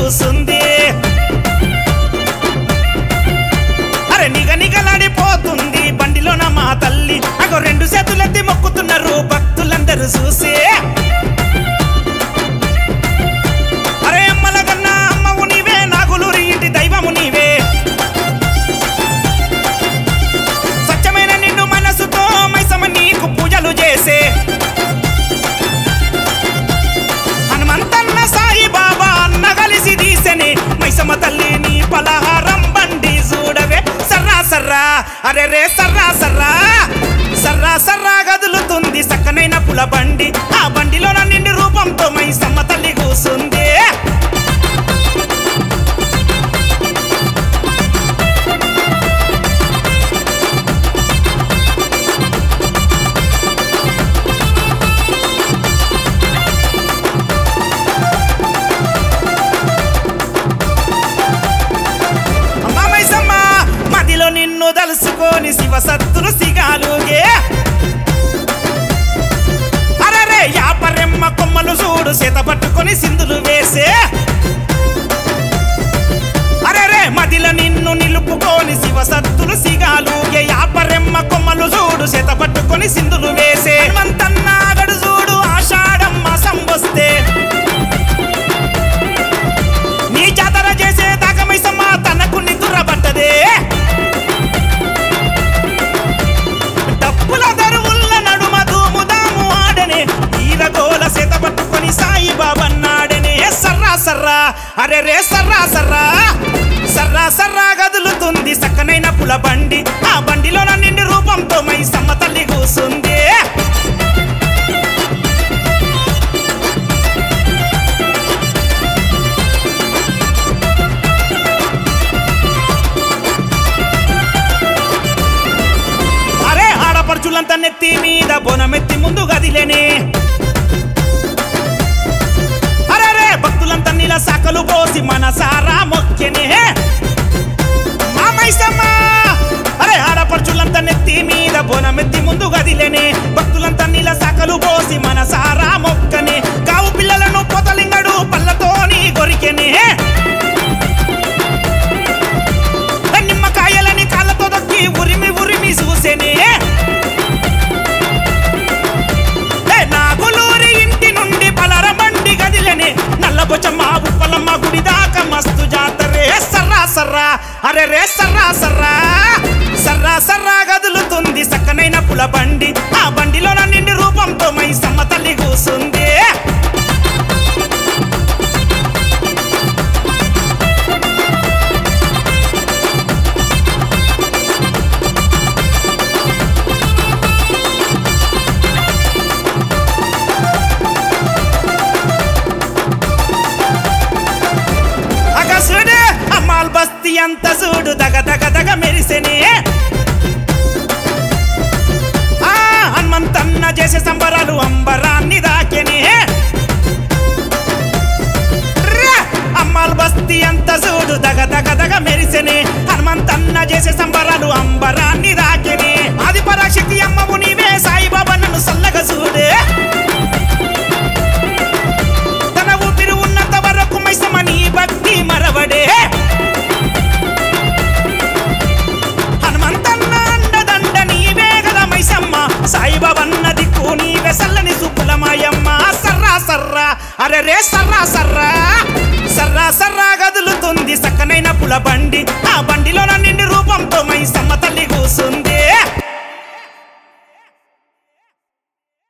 కూసుంది అరే నిగ నిగలాడిపోతుంది బండిలోన మా తల్లి అగో రెండు చేతులెత్తి మొక్కుతున్నారు భక్తులందరూ చూసి అరే అమ్మల కన్నా అమ్మవు నీవే నాగులూరి ఇంటి దైవము నీవే స్వచ్ఛమైన నిండు మనసుతో మైసమ్మ నీకు పూజలు చేసే హనుమంతన్న సాయి బాబా అన్న కలిసి తీసెని మైసమ్మ తల్లి నీ పలహారం బండి చూడవే సర్రా సర్రా అరే రే సర్రా సర్రా సర్రా సర్రా గదులుతుంది సక్కనైన పుల బండి ఆ బండిలో నిండి రూపంతో మైసమ్మ తల్లి కూసుంది అమ్మా మైసమ్మ మదిలో నిన్ను దలుసుకొని శివ సత్తులు సిగాలుగే అరరే యాపరెమ్మ కొమ్మలు చూడు చేత పట్టుకొని సింధులు వేసే అరరే మదిలో నిన్ను నిలుపుకొని శివ సత్తులు సిగాలుగే యాపరెమ్మ కొమ్మలు చూడు చేత పట్టుకొని సింధులు వేసే హనుమంతన్న గడు చూడు ఆషాఢం మాసం వస్తే నీ జాతర చేసే దాకమైసమ్మ తనకు నిద్ర పట్టదే డప్పుల దరువుల్ల నడుమ దూముదాము ఆడనే ఈరగోల చేత పట్టుకొని సాయి బాబన్నాడనే సర్రా సర్రా అరే రే సర్రా సర్రా సర్రా సర్రా గదులుతుంది సక్కనైన పుల బండి ఆ బండిలో నిండి రూపంతో మైసమ్మ తల్లి కూసుంది అరే ఆడపడుచులంతా నెత్తి మీద బోనమెత్తి ముందు గదిలేనే అరే భక్తులంతా నీల సాకలు పోసి మనసారా మొక్కెనే మామైసమ్మ అరే ఆడపడుచులంతా నెత్తి మీద బోనమెత్తి ముందు గదిలేనే భక్తులంతా నీల సాకలు పోసి మనసారా మొక్కనే కావు పిల్లలను పొతలింగడు పళ్ళతోని గొరికెనే నిమ్మకాయలని కాళ్ళతో దొక్కి ఉరిమి ఉరిమి చూసేనే ఏ నాగులూరి ఇంటి నుండి పలరమండి గదిలని నల్లబొచ్చమ్మ ఉప్పలమ్మ గుడి దాకా మస్తు జాతరే సర్రా సర్రా అరే రే సర్రా సర్రా సర్రా సర్రా గదులుతుంది సక్కనైన పుల బండి ఆ బండిలో నిండి రూపంతో మైసమ్మ తల్లి కూసుంది అగ చూడు అమ్మాల్ బస్తీ అంత చూడు దగ దగ దగ మెరిసెనే ఆ హనుమంతన్న చేసే సంబరాలు అంబరాన్ని దాకెనే రా! అమ్మాల్ బస్తీ అంత చూడు దగ దగ దగ మెరిసెనే హనుమంతన్న చేసే సంబరాలు అంబరాన్ని దాకెనే ఆది పరాశక్తి అమ్మవు నీవే సాయిబాబా నన్ను సల్లగా చూడే తన ఊపిరి ఉన్నంత వరకు మైసమ్మ నీ భక్తి మరవడే హనుమంతన్న అండదండ నీవే కదా మైసమ్మ సాయిబాబన్న దిక్కు నీవే సల్లని సుబ్బులమాయమ్మ సర్రా సర్రా అరే రే సర్రా సర్రా సర్రా సర్రా గదులుతుంది సక్కనైన పుల బండి ఆ బండిలో నిండి రూపంతో మైసమ్మ తల్లి కూసుంది